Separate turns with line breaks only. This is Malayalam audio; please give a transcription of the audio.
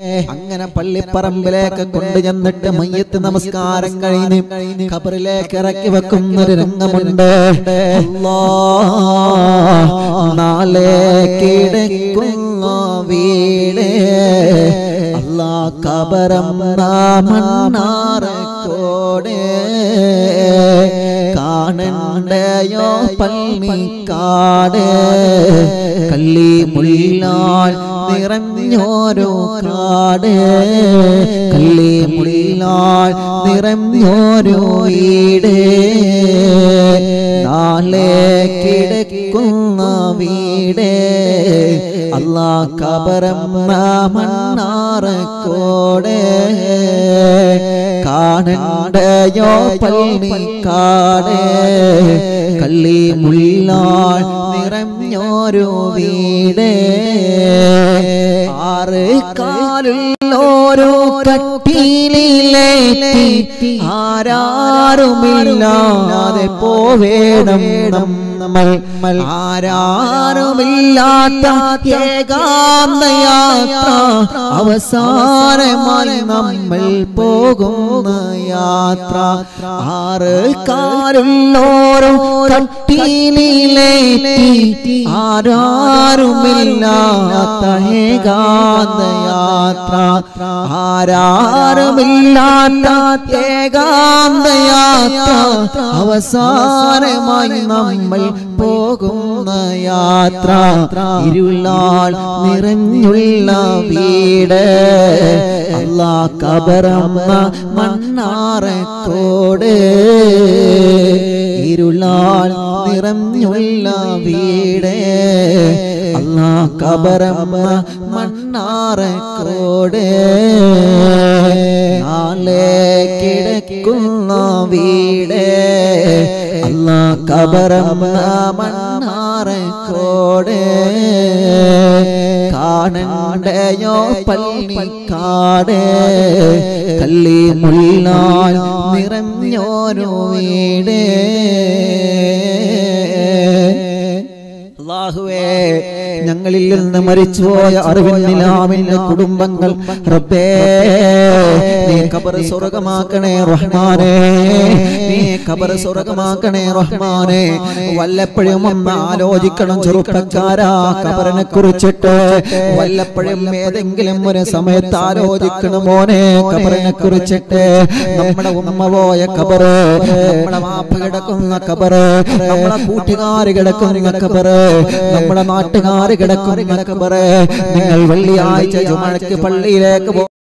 അങ്ങനെ പള്ളിപ്പറമ്പിലേക്ക് കൊണ്ടു ചെന്നിട്ട് മയ്യത്ത് നമസ്കാരം കഴിഞ്ഞ് ഖബറിലേക്ക് ഇറക്കി വെക്കുന്ന ഒരു രംഗമുണ്ട് അല്ലാ നാളെ കിടക്കുന്ന വീട് അല്ലാ കബറം മണ്ണാറക്കോടെ കാണണ്ടയോ പള്ളിക്കാട് കള്ളി മുള്ളിലാൽ നിറഞ്ഞോരോ കാട് കള്ളി മുള്ളിലാൽ നിറഞ്ഞോരോ വീട് നാളെ കിടക്കുന്ന വീട് അല്ലാ കബറം മണ്ണാറക്കോടെ കാണണ്ടയോ പള്ളിക്കാട് കള്ളി മുള്ളിലാൽ നിറഞ്ഞോരോ വീട് ആറ് കാലുള്ളോരോ കട്ടിയിലേറ്റി ആരാരുമില്ലാതെ പോവേണം നമ്മൾ ആരാരുമില്ലാത്ത ഏകാന്ത യാത്ര അവസാനമായി നമ്മൾ പോകുന്ന യാത്ര ആറ് കാലുള്ളോരോ കട്ടിയിലേറ്റി ആരാരുമില്ലാത്ത ഏകാന്ത യാത്ര ആരാരുമില്ലാത്ത ഏകാന്ത യാത്ര അവസാനമായി നമ്മൾ പോകുന്ന യാത്ര ഇരുളാൽ നിറഞ്ഞുള്ള വീട് അല്ലാ കബറമ്മ മണ്ണാറക്കോട് ഇരുളാൽ നിറഞ്ഞുള്ള വീട് അല്ലാ കബറമ്മ മണ്ണാറക്കോട് നാളെ കിടക്കുന്ന വീട് അല്ലാ കബറമ്മ മണ്ണാറക്കോട് കാണണ്ടയോ പള്ളിക്കാട് കള്ളി മുള്ളിനാൽ നിറഞ്ഞോരോ വീട് അള്ളാഹുവേ ഞങ്ങളിൽ നിന്ന് മരിച്ചുപോയ അറിവിന്നിലാമിന്റെ കുടുംബങ്ങൾ റബ്ബേ നീ ഖബർ സ്വർഗമാക്കണേ റഹ്മാനേ നീ ഖബർ സ്വർഗമാക്കണേ റഹ്മാനേ വല്ലപ്പോഴും ഒന്ന് ആലോചിക്കണം ചെറുപ്പക്കാരാ ഖബറിനെ കുറിച്ചിട്ട് വല്ലപ്പോഴും ഏതെങ്കിലും ഒരു സമയത്ത് ആലോചിക്കണം മോനെ ഖബറിനെ കുറിച്ചിട്ട് നമ്മുടെ ഉമ്മ പോയ ഖബറ് നമ്മുടെ വാപ്പ കിടക്കുന്ന ഖബറ് നമ്മളെ കൂട്ടുകാര് കിടക്കുന്ന ഖബറ് നമ്മുടെ നാട്ടുകാര് കിടക്കുന്ന ഖബറ് നിങ്ങൾ വെള്ളിയാഴ്ച ചുമഴക്ക് പള്ളിയിലേക്ക് പോ